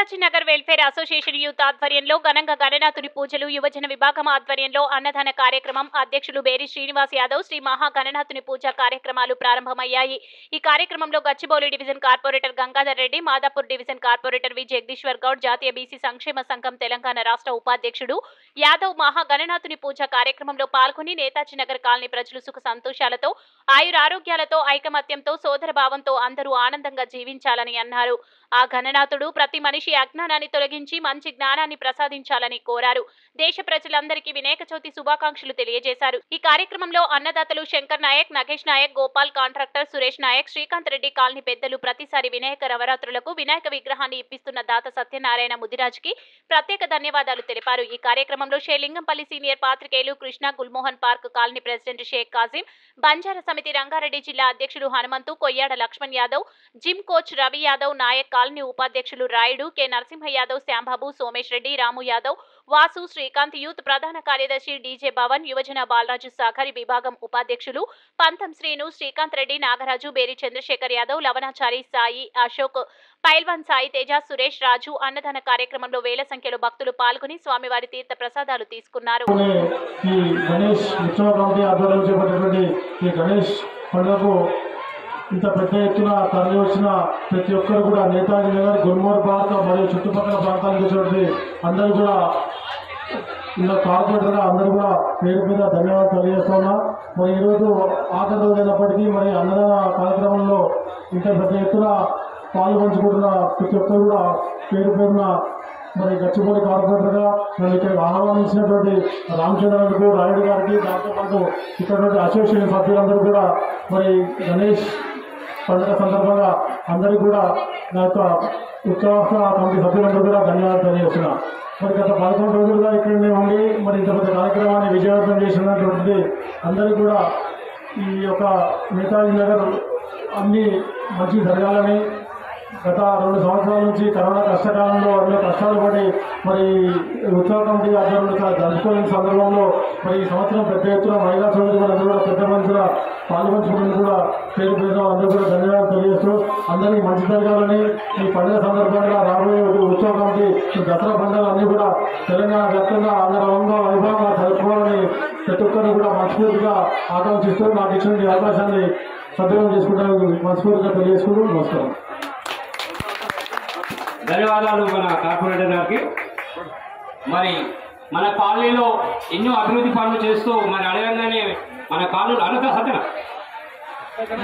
Netaji Nagar welfare association youth ఆధ్వర్యంలో ఘనంగా గణనాథుని పూజలు యువజన విభాగం ఆధ్వర్యంలో అన్నదాన కార్యక్రమం అధ్యక్షులు బేరి శ్రీనివాస్ యాదవ్ శ్రీ మహా గణనాథుని పూజ కార్యక్రమాలు ప్రారంభమయ్యాయి ఈ కార్యక్రమంలో Gachibowli division corporator Gangadhar Reddy Madhapur division corporator V Jagadishwar Goud జాతీయ బీసీ సంక్షేమ సంఘం తెలంగాణ రాష్ట్ర ఉపాధ్యక్షుడు యాదవ్ మహా గణనాథుని పూజ కార్యక్రమంలో పాల్గొని నేతాజీ నగర్ కాలనీ ప్రజలు సుఖ సంతోషాలతో ఆయురారోగ్యాలతో ఐకమత్యంతో సోదర భావంతో అందరూ ఆనందంగా జీవించాలని అన్నారు ఆ గణనాథుడు ప్రతి మనిషి అజ్ఞానాన్ని తొలగించి మంచి జ్ఞానాన్ని ప్రసాదించాలని కోరారు దేశ ప్రజలందరికీ వినాయక చవితి శుభాకాంక్షలు తెలియజేశారు ఈ కార్యక్రమంలో అన్నదాతలు శంకర్ నాయక్ నగేష్ నాయక్ గోపాల్ కాంట్రాక్టర్ సురేష్ నాయక్ శ్రీకాంత్ రెడ్డి కాలనీ పెద్దలు ప్రతిసారి వినాయక నవరాత్రులకు వినాయక విగ్రహాన్ని ఇప్పిస్తున్న దాత సత్యనారాయణ ముదిరాజ్కి ప్రత్యేక ధన్యవాదాలు తెలిపారు ఈ కార్యక్రమంలో షేలింగంపల్లి సీనియర్ పాత్రికేయులు Krishna Gulmohar park colony president Sheikh Kazim Banjara Samiti Rangareddy జిల్లా అధ్యక్షులు Hanumanthu Koyyada Laxman Yadav gym coach Ravi Yadav Nayak colony ఉపాధ్యక్షులు రాయుడు కె నరసింహ యాదవ్ శ్యాంబాబు సోమేష్ రెడ్డి రాము యాదవ్ వాసు శ్రీకాంత్ యూత్ ప్రధాన కార్యదర్శి డీజే భవన్ యువజన బాలరాజు సహకారి విభాగం ఉపాధ్యక్షులు పంతం శ్రీను శ్రీకాంత్ రెడ్డి నాగరాజు బేరి చంద్రశేఖర్ యాదవ్ లవణాచారి సాయి అశోక్ పైల్వాన్ సాయి తేజ సురేష్ రాజు అన్నదాన కార్యక్రమంలో వేల సంఖ్యలో భక్తులు పాల్గొని స్వామివారి తీర్థ ప్రసాదాలు తీసుకున్నారు అనే ఈ గణేష్ ఉత్సవ కమిటీ ఆధ్వర్యంలో చేపట్టినటువంటి ఈ గణేష్ పండుగకు ఇంత పెద్ద ఎత్తున తరలి వచ్చిన ప్రతి ఒక్కరు కూడా నేతాజీ నగర్ గుల్మోర్ పార్క్ మరియు చుట్టుపక్కల ప్రాంతాలకు వచ్చినటువంటి అందరూ కూడా ఇలా కార్పొరేటర్గా అందరూ కూడా పేరు మీద ధన్యవాదాలు తెలియజేస్తున్నా మరి ఈరోజు ఆఖరి రోజు అయినప్పటికీ మరి అన్నదాన కార్యక్రమంలో ఇంత పెద్ద ఎత్తున పాలు పంచుకుంటున్న ప్రతి ఒక్కరు కూడా పేరు పేరున మరి గచ్చిబౌలి కార్పొరేటర్గా నన్ను ఇక్కడ ఆహ్వానించినటువంటి రామచంద్రరావుకు రాయుడు గారికి దాంతో పాటు ఇక్కడ అసోసియేషన్ సభ్యులందరూ కూడా మరి గణేష్ పండుగ సందర్భంగా అందరికీ కూడా నా యొక్క ఉత్సవ కమిటీ సభ్యులందరూ కూడా ధన్యవాదాలు తెలియజేస్తున్నా మరి గత పదకొండు రోజులుగా ఇక్కడనే ఉండి మరి ఇంత పెద్ద కార్యక్రమాన్ని విజయవంతం చేసినటువంటి అందరికీ కూడా ఈ యొక్క నేతాజీ నగర్ అన్ని మంచి జరగాలని గత రెండు సంవత్సరాల నుంచి కరోనా కష్టకాలంలో ఎన్నో కష్టాలు పడి మరి ఉత్సవ కమిటీ ఆధ్వర్యంలో చాలా జరుపుకోలేని సందర్భంలో మరి ఈ సంవత్సరం పెద్ద ఎత్తున మహిళా సోదరులు అందరూ కూడా పెద్ద మనుషుల పాల్గొంచుకున్నందుకు కూడా పేరు పేరు అందరూ కూడా ధన్యవాదాలు తెలియజేస్తూ అందరికీ మంచి జరగాలని ఈ పండుగ సందర్భంగా రాబోయే ఉత్సవ కమిటీ ఈ దసరా పండుగలు అన్నీ కూడా తెలంగాణ వ్యాప్తంగా అంగరంగంగా వైభవంగా జరుపుకోవాలని ప్రతి ఒక్కరు కూడా మనస్ఫూర్తిగా ఆకాంక్షిస్తూ నాకు ఇచ్చిన ఈ అవకాశాన్ని సద్వినియోగం చేసుకుంటానికి మనస్ఫూర్తిగా తెలియజేసుకుంటూ నమస్కారం ధన్యవాదాలు మన కార్పొరేటర్ గారికి మరి మన కాలనీలో ఎన్నో అభివృద్ధి పనులు చేస్తూ మరి అడగంగానే మన కాలనీలో అనక సత్యన